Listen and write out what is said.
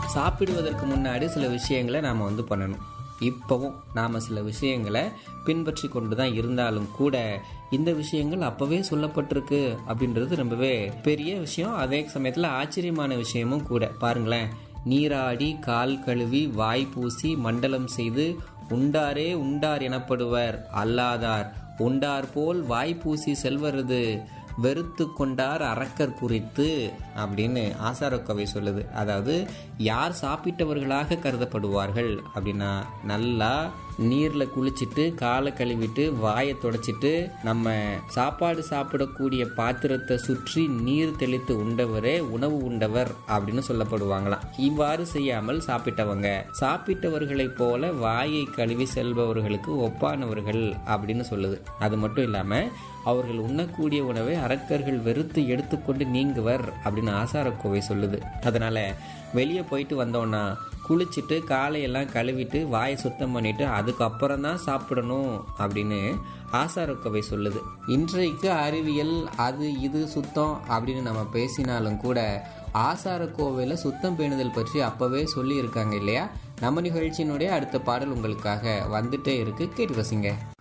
சாப்பிடுவதற்கு முன்னாடி சில விஷயங்களை நாம் வந்து பண்ணணும் இப்போவும் நாம் சில விஷயங்களை பின்பற்றி கொண்டு தான் இருந்தாலும் கூட இந்த விஷயங்கள் அப்போவே சொல்லப்பட்டிருக்கு அப்படின்றது ரொம்பவே பெரிய விஷயம் அதே சமயத்தில் ஆச்சரியமான விஷயமும் கூட பாருங்களேன் நீராடி கால் கழுவி வாய் பூசி மண்டலம் செய்து உண்டாரே உண்டார் எனப்படுவர் அல்லாதார் உண்டார் போல் வாய் பூசி செல்வரது வெறுத்து கொண்டார் அரக்கர் குறித்து அப்படின்னு ஆசாரக்கவை சொல்லுது அதாவது யார் சாப்பிட்டவர்களாக கருதப்படுவார்கள் அப்படின்னா நல்லா நீரில் குளிச்சுட்டு காலை கழுவிட்டு வாயை தொடச்சிட்டு நம்ம சாப்பாடு சாப்பிடக்கூடிய பாத்திரத்தை சுற்றி நீர் தெளித்து உண்டவரே உணவு உண்டவர் அப்படின்னு சொல்லப்படுவாங்களாம் இவ்வாறு செய்யாமல் சாப்பிட்டவங்க சாப்பிட்டவர்களைப் போல வாயை கழுவி செல்பவர்களுக்கு ஒப்பானவர்கள் அப்படின்னு சொல்லுது அது மட்டும் இல்லாம அவர்கள் உண்ணக்கூடிய உணவை அரக்கர்கள் வெறுத்து எடுத்துக்கொண்டு நீங்குவர் அப்படின்னு ஆசாரக்கோவை சொல்லுது அதனால வெளியே போயிட்டு வந்தோம்னா குளிச்சுட்டு காலையெல்லாம் கழுவிட்டு வாயை சுத்தம் பண்ணிட்டு அதுக்கப்புறம் தான் சாப்பிடணும் அப்படின்னு ஆசாரக்கோவை சொல்லுது இன்றைக்கு அறிவியல் அது இது சுத்தம் அப்படின்னு நம்ம பேசினாலும் கூட ஆசாரக்கோவையில் சுத்தம் பேணுதல் பற்றி அப்பவே சொல்லி இருக்காங்க இல்லையா நம்ம நிகழ்ச்சியினுடைய அடுத்த பாடல் உங்களுக்காக வந்துட்டே இருக்கு கேட்டு ரசிங்க